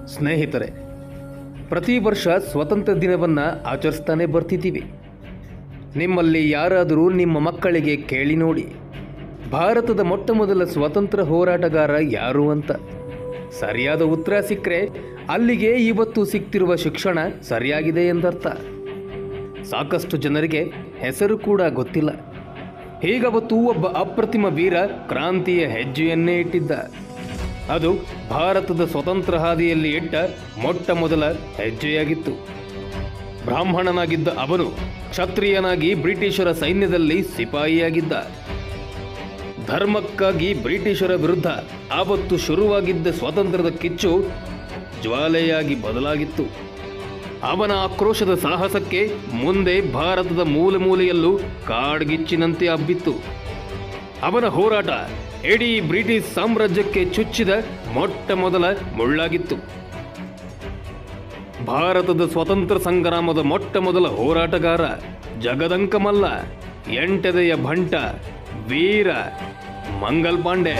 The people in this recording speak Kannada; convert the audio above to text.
ಸ್ನೇಹಿತರೆ ಪ್ರತಿ ವರ್ಷ ಸ್ವತಂತ್ರ ದಿನವನ್ನು ಆಚರಿಸ್ತಾನೆ ಬರ್ತಿದ್ದೀವಿ ನಿಮ್ಮಲ್ಲಿ ಯಾರಾದರೂ ನಿಮ್ಮ ಮಕ್ಕಳಿಗೆ ಕೇಳಿ ನೋಡಿ ಭಾರತದ ಮೊಟ್ಟ ಮೊದಲ ಸ್ವತಂತ್ರ ಹೋರಾಟಗಾರ ಯಾರು ಅಂತ ಸರಿಯಾದ ಉತ್ತರ ಸಿಕ್ಕರೆ ಅಲ್ಲಿಗೆ ಇವತ್ತು ಸಿಗ್ತಿರುವ ಶಿಕ್ಷಣ ಸರಿಯಾಗಿದೆ ಎಂದರ್ಥ ಸಾಕಷ್ಟು ಜನರಿಗೆ ಹೆಸರು ಕೂಡ ಗೊತ್ತಿಲ್ಲ ಹೀಗವತ್ತು ಒಬ್ಬ ಅಪ್ರತಿಮ ವೀರ ಕ್ರಾಂತಿಯ ಹೆಜ್ಜೆಯನ್ನೇ ಇಟ್ಟಿದ್ದ ಅದು ಭಾರತದ ಸ್ವತಂತ್ರ ಹಾದಿಯಲ್ಲಿ ಇಟ್ಟ ಮೊಟ್ಟ ಮೊದಲ ಹೆಜ್ಜೆಯಾಗಿತ್ತು ಬ್ರಾಹ್ಮಣನಾಗಿದ್ದ ಅವನು ಕ್ಷತ್ರಿಯನಾಗಿ ಬ್ರಿಟಿಷರ ಸೈನ್ಯದಲ್ಲಿ ಸಿಪಾಯಿಯಾಗಿದ್ದ ಧರ್ಮಕ್ಕಾಗಿ ಬ್ರಿಟಿಷರ ವಿರುದ್ಧ ಆವತ್ತು ಶುರುವಾಗಿದ್ದ ಸ್ವಾತಂತ್ರ್ಯದ ಕಿಚ್ಚು ಜ್ವಾಲೆಯಾಗಿ ಬದಲಾಗಿತ್ತು ಅವನ ಆಕ್ರೋಶದ ಸಾಹಸಕ್ಕೆ ಮುಂದೆ ಭಾರತದ ಮೂಲೆ ಮೂಲೆಯಲ್ಲೂ ಕಾಡ್ಗಿಚ್ಚಿನಂತೆ ಹಬ್ಬಿತ್ತು ಅವನ ಹೋರಾಟ ಇಡೀ ಬ್ರಿಟಿಷ್ ಸಾಮ್ರಾಜ್ಯಕ್ಕೆ ಚುಚ್ಚಿದ ಮೊಟ್ಟ ಮೊದಲ ಮುಳ್ಳಾಗಿತ್ತು ಭಾರತದ ಸ್ವತಂತ್ರ ಸಂಗ್ರಾಮದ ಮೊಟ್ಟ ಮೊದಲ ಹೋರಾಟಗಾರ ಜಗದಂಕಮಲ್ಲ ಎಂಟದೆಯ ಭಂಟ ವೀರ ಮಂಗಲ್ ಪಾಂಡೆ